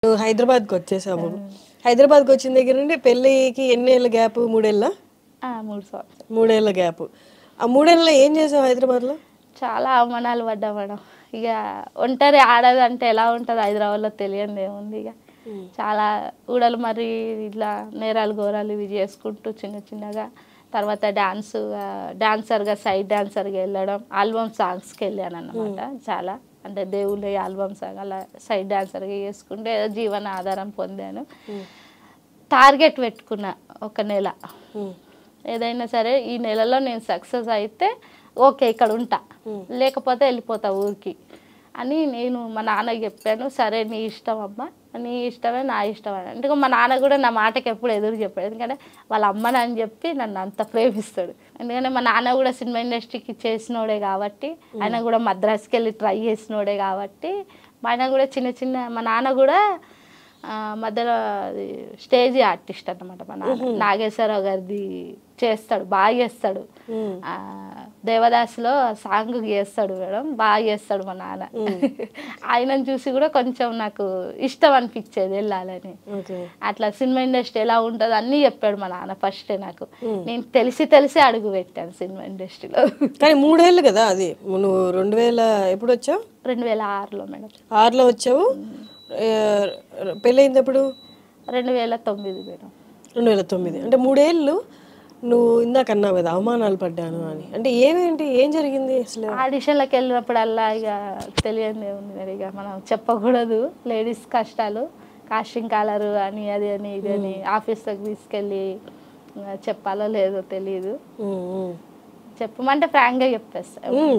నువ్వు హైదరాబాద్కి వచ్చేసావు హైదరాబాద్కి వచ్చిన దగ్గర నుండి పెళ్ళికి ఎన్ని ఏళ్ళ గ్యాప్ మూడేళ్ళ ఆ, మూడు సంవత్సరాలు మూడేళ్ళ గ్యాప్ ఆ మూడేళ్ళలో ఏం చేసావు హైదరాబాద్లో చాలా అవమానాలు పడ్డా మేడం ఇక ఒంటరి ఆడదంటే ఎలా ఉంటుంది హైదరాబాద్లో తెలియదు ఏముంది ఇక చాలా ఊడలు మరి ఇట్లా నేరాలు ఘోరాలు ఇవి చేసుకుంటూ చిన్న చిన్నగా తర్వాత డాన్స్ డాన్సర్గా సైడ్ డాన్సర్గా వెళ్ళడం ఆల్బమ్ సాంగ్స్కి వెళ్ళాను అన్నమాట చాలా అంటే దేవుళ్ళ ఆల్బమ్ సాంగ్ అలా సైడ్ డాన్సర్గా చేసుకుంటే ఏదో జీవన ఆధారం పొందాను టార్గెట్ పెట్టుకున్నా ఒక నెల ఏదైనా సరే ఈ నెలలో నేను సక్సెస్ అయితే ఓకే ఇక్కడ ఉంటా లేకపోతే వెళ్ళిపోతా ఊరికి అని నేను మా నాన్నకి చెప్పాను సరే నీ ఇష్టం అమ్మా నీ ఇష్టమే నా ఇష్టమే అంటే మా నాన్న కూడా నా మాటకి ఎప్పుడు ఎదురు చెప్పాడు ఎందుకంటే వాళ్ళ అమ్మని అని చెప్పి నన్ను అంత ప్రేమిస్తాడు ఎందుకంటే మా నాన్న కూడా సినిమా ఇండస్ట్రీకి చేసినోడే కాబట్టి ఆయన కూడా మద్రాసుకి వెళ్ళి ట్రై చేసినోడే కాబట్టి మా ఆయన కూడా చిన్న చిన్న మా నాన్న కూడా ఆ, మధ్యలో అది స్టేజ్ ఆర్టిస్ట్ అన్నమాట మన నాన్న నాగేశ్వరరావు గారిది చేస్తాడు బాగా చేస్తాడు ఆ, దేవదాసులో సాంగ్ చేస్తాడు మేడం బాగా చేస్తాడు మా నాన్న ఆయనను చూసి కూడా కొంచెం నాకు ఇష్టం అనిపించేది వెళ్ళాలని ఓకే అట్లా సినిమా ఇండస్ట్రీ ఎలా ఉంటుంది అన్నీ చెప్పాడు మా నాన్న ఫస్టే నాకు నేను తెలిసి తెలిసి అడుగు పెట్టాను సినిమా ఇండస్ట్రీలో కానీ మూడేళ్ళు కదా అది నువ్వు రెండు వేల ఎప్పుడు వచ్చావు రెండు వేల ఆరులో మేడం ఆరులో వచ్చావు ఏ, పెళ్ళయింది ఎప్పుడు రెండు వేల తొమ్మిది మేడం రెండు వేల తొమ్మిది అంటే మూడేళ్ళు నువ్వు ఇందాక అన్నావు కదా అవమానాలు పడ్డాను అని అంటే ఏమేంటి ఏం జరిగింది అసలు ఆడిషన్లకు వెళ్ళినప్పుడల్లా ఇక తెలియదు ఉంది మరి ఇక మనం చెప్పకూడదు లేడీస్ కష్టాలు కాస్టింగ్ కాలరు అని అది అని ఇది అని ఆఫీస్లోకి తీసుకెళ్ళి ఇంకా చెప్పాలో లేదో తెలియదు ఉమ్, ఉమ్. చెప్పమంటే ఫ్రాంక్గా చెప్పేస్తా ఉమ్.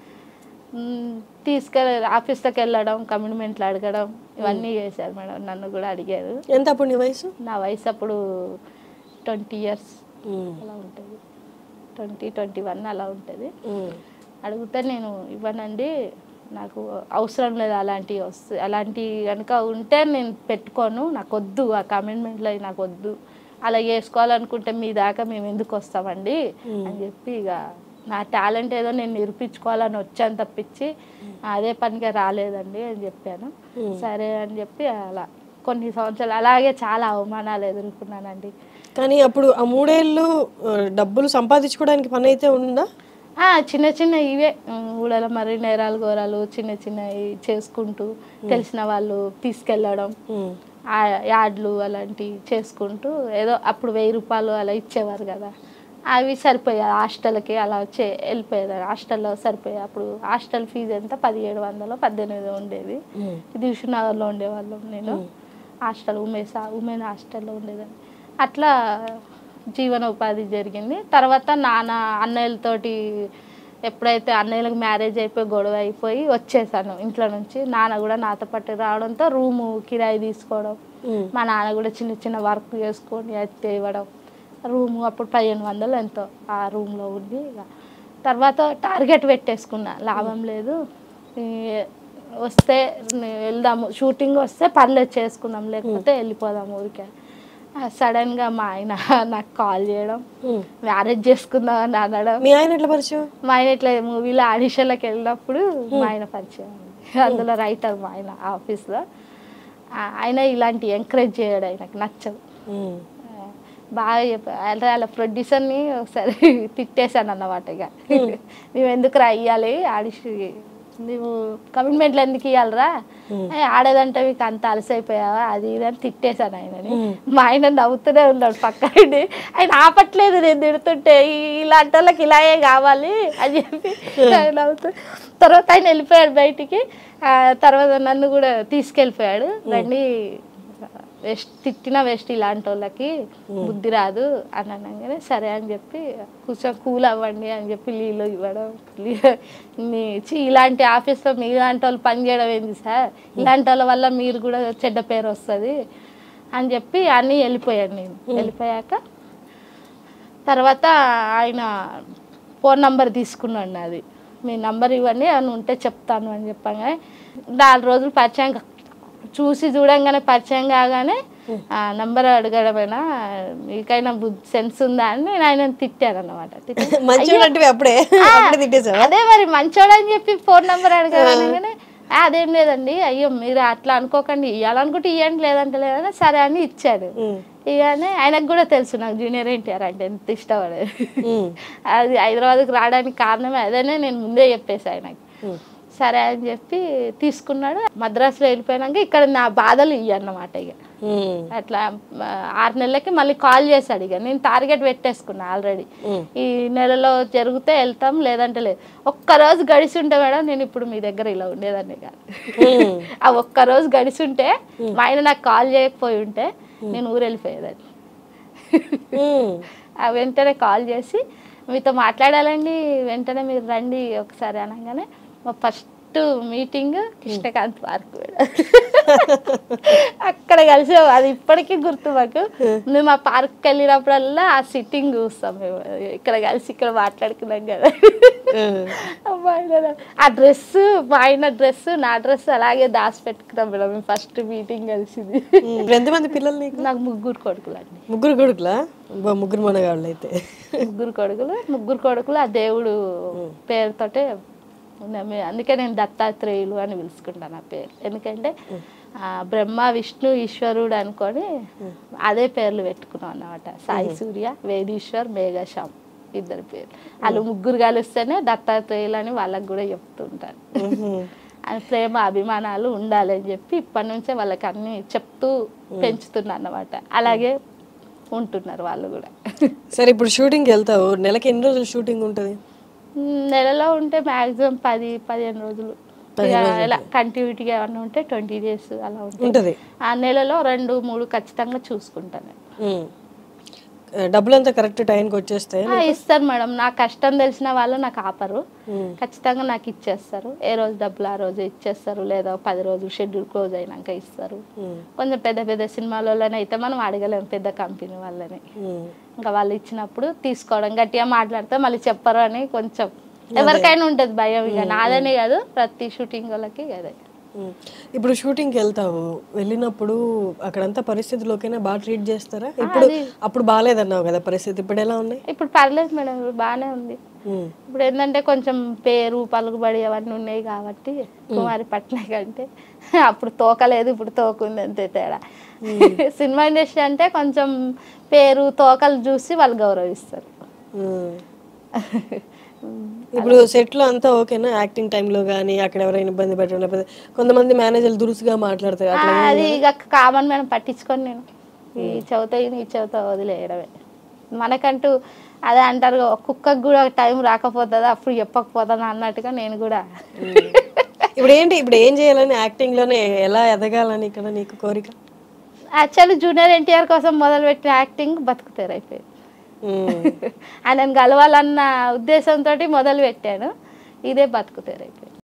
మ్, తీసుకెళ్ళి ఆఫీస్లోకి వెళ్ళడం కమిట్మెంట్లు అడగడం ఇవన్నీ చేశారు మేడం నన్ను కూడా అడిగారు ఎంత అప్పుడు నీ వయసు నా వయసు అప్పుడు ట్వంటీ ఇయర్స్ ఉమ్, అలా ఉంటుంది ట్వంటీ ట్వంటీ వన్ అలా ఉంటుంది ఉమ్, అడిగితే నేను ఇవ్వనండి నాకు అవసరం లేదు అలాంటివి వస్తే అలాంటివి కనుక ఉంటే నేను పెట్టుకోను నాకు వద్దు ఆ కమిట్మెంట్లో నాకు వద్దు అలా చేసుకోవాలనుకుంటే మీ దాకా మేము ఎందుకు వస్తామండి అని చెప్పి ఇక నా టాలెంట్ ఏదో నేను నిరూపించుకోవాలని వచ్చాను తప్పించి అదే పనిగా రాలేదండి అని చెప్పాను సరే అని చెప్పి అలా కొన్ని సంవత్సరాలు అలాగే చాలా అవమానాలు ఎదుర్కొన్నానండి కానీ అప్పుడు ఆ మూడేళ్ళు ఆ, డబ్బులు సంపాదించుకోవడానికి పని అయితే ఉందా ఆ, చిన్న చిన్న ఇవే ఉమ్, ఊడల మరి నేరాలు ఘోరాలు చిన్న చిన్నవి చేసుకుంటూ తెలిసిన వాళ్ళు తీసుకెళ్ళడం ఉమ్, ఆ యాడ్లు అలాంటివి చేసుకుంటూ ఏదో అప్పుడు వెయ్యి రూపాయలు అలా ఇచ్చేవారు కదా అవి సరిపోయాయి హాస్టల్కి అలా వచ్చే వెళ్ళిపోయేది హాస్టల్లో సరిపోయాయి అప్పుడు హాస్టల్ ఫీజు ఎంత పదిహేడు వందలు పద్దెనిమిది ఉండేది ఉమ్, దిల్షుక్ నగర్లో ఉండేవాళ్ళం నేను హాస్టల్ ఉమేష్ ఉమెన్ హాస్టల్లో ఉండేదాన్ని అట్లా జీవనోపాధి జరిగింది తర్వాత నాన్న అన్నయ్యలతోటి ఎప్పుడైతే అన్నయ్యలకు మ్యారేజ్ అయిపోయి గొడవ అయిపోయి వచ్చేసాను ఇంట్లో నుంచి నాన్న కూడా నాతో పాటు రావడంతో రూము కిరాయి తీసుకోవడం ఉమ్, మా నాన్న కూడా చిన్న చిన్న వర్క్ చేసుకొని అయితే ఇవ్వడం రూము అప్పుడు పదిహేను వందలు ఎంతో ఆ రూమ్లో ఉండి ఇక తర్వాత టార్గెట్ పెట్టేసుకున్నా లాభం లేదు ఈ వస్తే నే- వెళ్దాము షూటింగ్ వస్తే పర్లేదు చేసుకుందాం లేకపోతే వెళ్ళిపోదాం ఊరికే సడన్గా మా ఆయన నాకు కాల్ చేయడం ఉమ్. మ్యారేజ్ చేసుకుందాం అని అనడం మీ ఆయన ఎట్లా పరిచయం మా ఆయన ఇట్లా మూవీలో ఆడిషన్లకు వెళ్ళినప్పుడు మా ఆయన పరిచయం అయింది. అందులో రైటర్ మా ఆయన ఆఫీస్లో ఆ- ఆయన ఇలాంటి ఎంకరేజ్ చేయడు ఆయనకు నచ్చదు ఉమ్, ఆ, బాగా చెప్ప అంటే వాళ్ళ ప్రొడ్యూసర్ని ఒకసారి తిట్టేశాను అన్నమాట ఇక మేము ఎందుకు రా ఇవ్వాలి ఆడిషన్ నువ్వు కమిట్మెంట్లు ఎందుకు ఇవ్వాలరా ఏ, ఆడేదంటే మీకు అంత అలసైపోయావా అది ఇది అని తిట్టేశాను ఆయనని మా ఆయన నవ్వుతూనే ఉన్నాడు పక్కనండి ఆయన ఆపట్లేదు నేను తిడుతుంటే "ఈ- ఇలాంటి వాళ్ళకి ఇలాగే కావాలి అని చెప్పి ఆయన నవ్వుతూ తర్వాత ఆయన వెళ్ళిపోయాడు బయటికి ఆ, తర్వాత నన్ను కూడా తీసుకెళ్ళిపోయాడు రండి వెస్ట్ తిట్టిన వెస్ట్ ఇలాంటి వాళ్ళకి బుద్ధి రాదు అని అనగానే సరే అని చెప్పి కూర్చొని కూల్ అవ్వండి అని చెప్పి నీళ్ళు ఇవ్వడం లీ- మీ ఛీ, ఇలాంటి ఆఫీస్లో మీ ఇలాంటి వాళ్ళు పని చేయడం ఏంది సార్ ఇలాంటి వాళ్ళ వల్ల మీరు కూడా చెడ్డ పేరు వస్తుంది అని చెప్పి అన్నీ వెళ్ళిపోయాను నేను వెళ్ళిపోయాక తర్వాత ఆయన ఫోన్ నంబర్ తీసుకున్నాడు నాది మీ నంబర్ ఇవ్వండి అని ఉంటే చెప్తాను అని చెప్పగానే నాలుగు రోజులు పరిచయం కా- చూసి చూడంగానే పరిచయం కాగానే ఆ నంబర్ అడగడమైనా మీకైనా బుద్ధి సెన్స్ ఉందా అని నేను ఆయన తిట్టాను అనమాట మంచిగా అంటే అప్పుడే అప్పుడే తిట్టేసావా అదే మరి మంచోడు అని చెప్పి ఫోన్ నంబర్ అడగగానే "ఆ, అదేం లేదండి అయ్యో మీరు అట్లా అనుకోకండి ఇవ్వాలనుకుంటే ఇవ్వండి లేదంటే లేదని సరే అని ఇచ్చాడు ఉమ్, ఇకనే ఆయనకు కూడా తెలుసు నాకు జూనియర్ ఎన్టీఆర్ అంటే ఎంత ఇష్టపడేది ఉమ్, అది హైదరాబాద్కి రావడానికి కారణమే అదేనే నేను ముందే చెప్పేసి ఆయనకి ఉమ్. సరే అని చెప్పి తీసుకున్నాడు మద్రాసులో వెళ్ళిపోయినాక ఇక్కడ నా బాధలు ఇవి అన్నమాట ఇక ఉమ్, అట్లా ఆ, ఆరు నెలలకి మళ్ళీ కాల్ చేశాడు ఇక నేను టార్గెట్ పెట్టేసుకున్నా ఆల్రెడీ ఉమ్. ఈ నెలలో జరిగితే వెళ్తాం లేదంటే లేదు ఒక్క రోజు గడిచి ఉంటే మేడం నేను ఇప్పుడు మీ దగ్గర ఇలా ఉండేదాన్ని కాదు ఉమ్. ఆ ఒక్క రోజు గడిచి ఉంటే మా ఆయన నాకు కాల్ చేయకపోయి ఉంటే నేను ఊరు వెళ్ళిపోయేదాన్ని ఉమ్. ఆ వెంటనే కాల్ చేసి మీతో మాట్లాడాలండి వెంటనే మీరు రండి ఒకసారి అనగానే మా ఫస్ట్ మీటింగ్ కృష్ణకాంత్ పార్క్ అక్కడ కలిసి అది ఇప్పటికీ గుర్తు మాకు మేము ఆ పార్క్కి వెళ్ళినప్పుడల్లా ఆ సిట్టింగ్ చూస్తాం మేము ఇక్కడ కలిసి ఇక్కడ మాట్లాడుకున్నాం కదా ఉమ్. అమ్మా, ఆయన ఆ డ్రెస్ మా ఆయన డ్రెస్ నా డ్రెస్ అలాగే దాచి పెట్టుకున్నాం మేడం మేము ఫస్ట్ మీటింగ్ కలిసింది ఉమ్. ఇప్పుడు ఎంతమంది పిల్లలు నీకు నాకు ముగ్గురు కొడుకులు అండి ముగ్గురు కొడుకులా అబ్బా, ముగ్గురు మనగాళ్ళు అయితే ముగ్గురు కొడుకులు ముగ్గురు కొడుకులు ఆ దేవుడు పేరుతోటే ఉన్నాం. మే- అందుకే నేను దత్తాత్రేయులు అని పిలుచుకుంటాను ఆ పేరు ఎందుకంటే ఆ, బ్రహ్మ విష్ణు ఈశ్వరుడు అనుకొని అదే పేర్లు పెట్టుకున్నాం అన్నమాట సాయి సూర్య వేదీశ్వర్ మేఘశ్యామ్ ఇద్దరు పేరు వాళ్ళు ముగ్గురు కలిస్తేనే దత్తాత్రేయులు అని వాళ్ళకి కూడా చెప్తుంటారు ఉహుం. అని ప్రేమ అభిమానాలు ఉండాలి అని చెప్పి ఇప్పటి నుంచే వాళ్ళకి అన్ని చెప్తూ పెంచుతున్నా అన్నమాట అలాగే ఉంటున్నారు వాళ్ళు కూడా సరే ఇప్పుడు షూటింగ్కి వెళ్తావు నెలకి ఎన్ని రోజులు షూటింగ్ ఉంటుంది మ్, నెలలో ఉంటే మ్యాక్సిమం పది పదిహేను రోజులు ఇక ఇలా కంటిన్యూటీగా ఏమన్నా ఉంటే ట్వంటీ డేస్ అలా ఉంటుంది ఉంటుంది ఆ నెలలో రెండు మూడు ఖచ్చితంగా చూసుకుంటాను ఉమ్. డబ్బులంతా కరెక్ట్ టైంకి వచ్చేస్తాయి ఆ, ఇస్తారు మేడం నా కష్టం తెలిసిన వాళ్ళు నాకు ఆపరు ఉమ్. ఖచ్చితంగా నాకు ఇచ్చేస్తారు ఏ రోజు డబ్బులు ఆ రోజు ఇచ్చేస్తారు లేదా పది రోజులు షెడ్యూల్ క్లోజ్ అయినాక ఇస్తారు ఉమ్. కొంచెం పెద్ద పెద్ద సినిమాలలోనే అయితే మనం అడగలేము పెద్ద కంపెనీ వాళ్ళని ఉమ్. ఇంకా వాళ్ళు ఇచ్చినప్పుడు తీసుకోవడం గట్టిగా మాట్లాడితే మళ్ళీ చెప్పరు అని కొంచెం ఎవరికైనా ఉంటుంది భయం ఇక నాదనే కాదు ప్రతి షూటింగ్ వాళ్ళకి అదే ఉమ్. ఇప్పుడు షూటింగ్కి వెళ్తావు వెళ్ళినప్పుడు అక్కడంతా పరిస్థితులు ఓకేనా బాగా ట్రీట్ చేస్తారా ఇప్పుడు అప్పుడు బాగాలేదన్నావు కదా పరిస్థితి ఇప్పుడు ఎలా ఉన్నాయి ఇప్పుడు పర్లేదు మేడం ఇప్పుడు బాగానే ఉంది ఉమ్. ఇప్పుడు ఏంటంటే కొంచెం పేరు పలుకుబడి అవన్నీ ఉన్నాయి కాబట్టి కుమారి పట్నాయక్ అంటే అప్పుడు తోకలేదు ఇప్పుడు తోకుంది అంతే తేడా సినిమా ఇండస్ట్రీ అంటే కొంచెం పేరు తోకలు చూసి వాళ్ళు గౌరవిస్తారు ఉమ్. ఇప్పుడు సెట్లో అంతా ఓకేనా యాక్టింగ్ టైంలో కానీ అక్కడ ఎవరైనా ఇబ్బంది పెట్టడం లేకపోతే కొంతమంది మేనేజర్లు దురుసుగా మాట్లాడతారు ఆ, అట్లా అది ఇక కామన్ మనం పట్టించుకొని నేను ఈ చెవుత ఈ చెవుత వదిలేయడమే మనకంటూ అదే అంటారు "ఓ కుక్కకు కూడా టైం రాకపోతుందా అప్పుడు చెప్పకపోతుందా అన్నట్టుగా నేను కూడా ఇప్పుడు ఏంటి ఇప్పుడు ఏం చేయాలని యాక్టింగ్ లోనే ఎలా ఎదగాలని ఇక్కడ నీకు కోరిక యాక్చువల్లీ జూనియర్ ఎన్టీఆర్ కోసం మొదలుపెట్టిన యాక్టింగ్ బతుకుతారు అయిపోయింది ఉమ్. ఆయనను కలవాలన్న ఉద్దేశంతో మొదలు పెట్టాను ఇదే బతుకుతారు అయిపోయింది